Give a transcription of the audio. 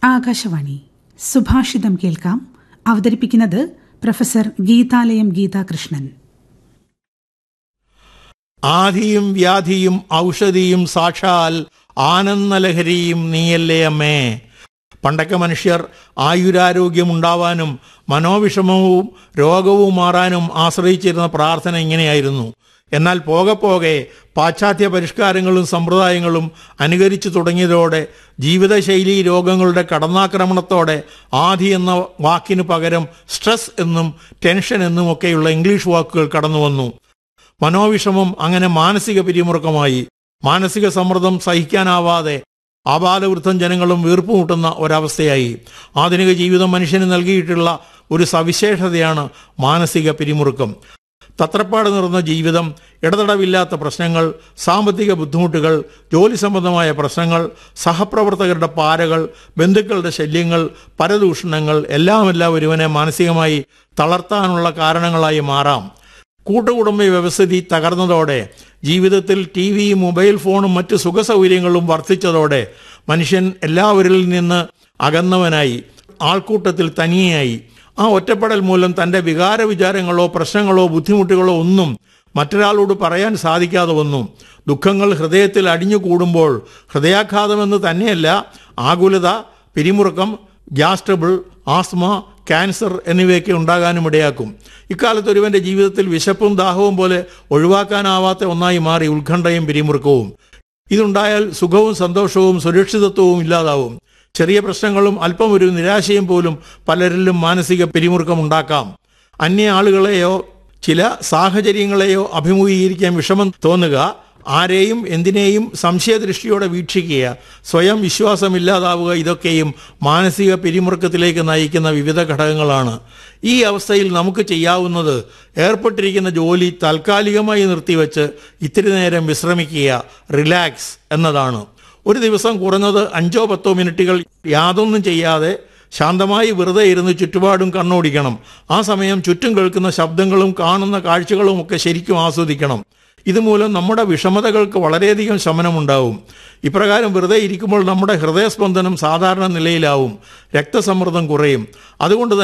ആകാശവാണി സുഭാഷിതം കേൾക്കാം അവതരിപ്പിക്കുന്നത് പ്രൊഫസർ ഗീതാലയം ഗീതാകൃഷ്ണൻ ആധിയും വ്യാധിയും ഔഷധിയും സാക്ഷാൽ ആനന്ദലഹരിയും നീയല്ലേ അമ്മേ പണ്ടൊക്കെ മനുഷ്യർ ആയുരാരോഗ്യം ഉണ്ടാവാനും മനോവിഷമവും രോഗവും മാറാനും ആശ്രയിച്ചിരുന്ന പ്രാർത്ഥന ഇങ്ങനെയായിരുന്നു എന്നാൽ പോകെ പോകെ പാശ്ചാത്യ പരിഷ്കാരങ്ങളും സമ്പ്രദായങ്ങളും അനുകരിച്ചു തുടങ്ങിയതോടെ ജീവിതശൈലി രോഗങ്ങളുടെ കടന്നാക്രമണത്തോടെ ആധി എന്ന വാക്കിനു പകരം സ്ട്രെസ് എന്നും ടെൻഷൻ എന്നുമൊക്കെയുള്ള ഇംഗ്ലീഷ് വാക്കുകൾ കടന്നു വന്നു മനോവിഷമം അങ്ങനെ മാനസിക പിരിമുറുക്കമായി മാനസിക സമ്മർദ്ദം സഹിക്കാനാവാതെ ആബാലവൃദ്ധം ജനങ്ങളും വീർപ്പുമുട്ടുന്ന ഒരവസ്ഥയായി ആധുനിക ജീവിതം മനുഷ്യന് നൽകിയിട്ടുള്ള ഒരു സവിശേഷതയാണ് മാനസിക പിരിമുറുക്കം തത്രപ്പാട് നിറഞ്ഞ ജീവിതം ഇടതടവില്ലാത്ത പ്രശ്നങ്ങൾ സാമ്പത്തിക ബുദ്ധിമുട്ടുകൾ ജോലി സംബന്ധമായ പ്രശ്നങ്ങൾ സഹപ്രവർത്തകരുടെ പാരകൾ ബന്ധുക്കളുടെ ശല്യങ്ങൾ പരദൂഷണങ്ങൾ എല്ലാമെല്ലാം ഒരുവനെ മാനസികമായി തളർത്താനുള്ള കാരണങ്ങളായി മാറാം കൂട്ടുകുടുംബ വ്യവസ്ഥിതി തകർന്നതോടെ ജീവിതത്തിൽ ടി വിയും മൊബൈൽ ഫോണും മറ്റ് സുഖസൗകര്യങ്ങളും വർദ്ധിച്ചതോടെ മനുഷ്യൻ എല്ലാവരിൽ നിന്ന് അകന്നവനായി ആൾക്കൂട്ടത്തിൽ തനിയായി ആ ഒറ്റപ്പെടൽ മൂലം തന്റെ വികാര വിചാരങ്ങളോ പ്രശ്നങ്ങളോ ബുദ്ധിമുട്ടുകളോ ഒന്നും മറ്റൊരാളോട് പറയാൻ സാധിക്കാതെ വന്നു ദുഃഖങ്ങൾ ഹൃദയത്തിൽ അടിഞ്ഞു കൂടുമ്പോൾ ഹൃദയാഘാതമെന്ന് തന്നെയല്ല ആകുലത പിരിമുറുക്കം ഗ്യാസ് ട്രബിൾ ആസ്മ ക്യാൻസർ എന്നിവയൊക്കെ ഉണ്ടാകാനും ഇടയാക്കും ഇക്കാലത്ത് ഒരുവന്റെ ജീവിതത്തിൽ വിശപ്പും ദാഹവും പോലെ ഒഴിവാക്കാനാവാത്ത ഒന്നായി മാറി ഉത്കണ്ഠയും പിരിമുറുക്കവും ഇതുണ്ടായാൽ സുഖവും സന്തോഷവും സുരക്ഷിതത്വവും ഇല്ലാതാവും ചെറിയ പ്രശ്നങ്ങളും അല്പം ഒരു നിരാശയും പോലും പലരിലും മാനസിക പിരിമുറുക്കം ഉണ്ടാക്കാം അന്യ ആളുകളെയോ ചില സാഹചര്യങ്ങളെയോ അഭിമുഖീകരിക്കാൻ വിഷമം തോന്നുക ആരെയും എന്തിനേയും സംശയദൃഷ്ടിയോടെ വീക്ഷിക്കുക സ്വയം വിശ്വാസമില്ലാതാവുക ഇതൊക്കെയും മാനസിക പിരിമുറുക്കത്തിലേക്ക് നയിക്കുന്ന വിവിധ ഘടകങ്ങളാണ് ഈ അവസ്ഥയിൽ നമുക്ക് ചെയ്യാവുന്നത് ഏർപ്പെട്ടിരിക്കുന്ന ജോലി താൽക്കാലികമായി നിർത്തിവെച്ച് ഇത്തിരി നേരം വിശ്രമിക്കുക റിലാക്സ് എന്നതാണ് ഒരു ദിവസം കുറഞ്ഞത് അഞ്ചോ പത്തോ മിനിറ്റുകൾ യാതൊന്നും ചെയ്യാതെ ശാന്തമായി വെറുതെ ഇരുന്ന് ചുറ്റുപാടും കണ്ണോടിക്കണം ആ സമയം ചുറ്റും കേൾക്കുന്ന ശബ്ദങ്ങളും കാണുന്ന കാഴ്ചകളും ഒക്കെ ശരിക്കും ആസ്വദിക്കണം ഇതുമൂലം നമ്മുടെ വിഷമതകൾക്ക് വളരെയധികം ശമനമുണ്ടാവും ഇപ്രകാരം വെറുതെ ഇരിക്കുമ്പോൾ നമ്മുടെ ഹൃദയസ്പന്ദനം സാധാരണ നിലയിലാവും രക്തസമ്മർദ്ദം കുറയും അതുകൊണ്ട്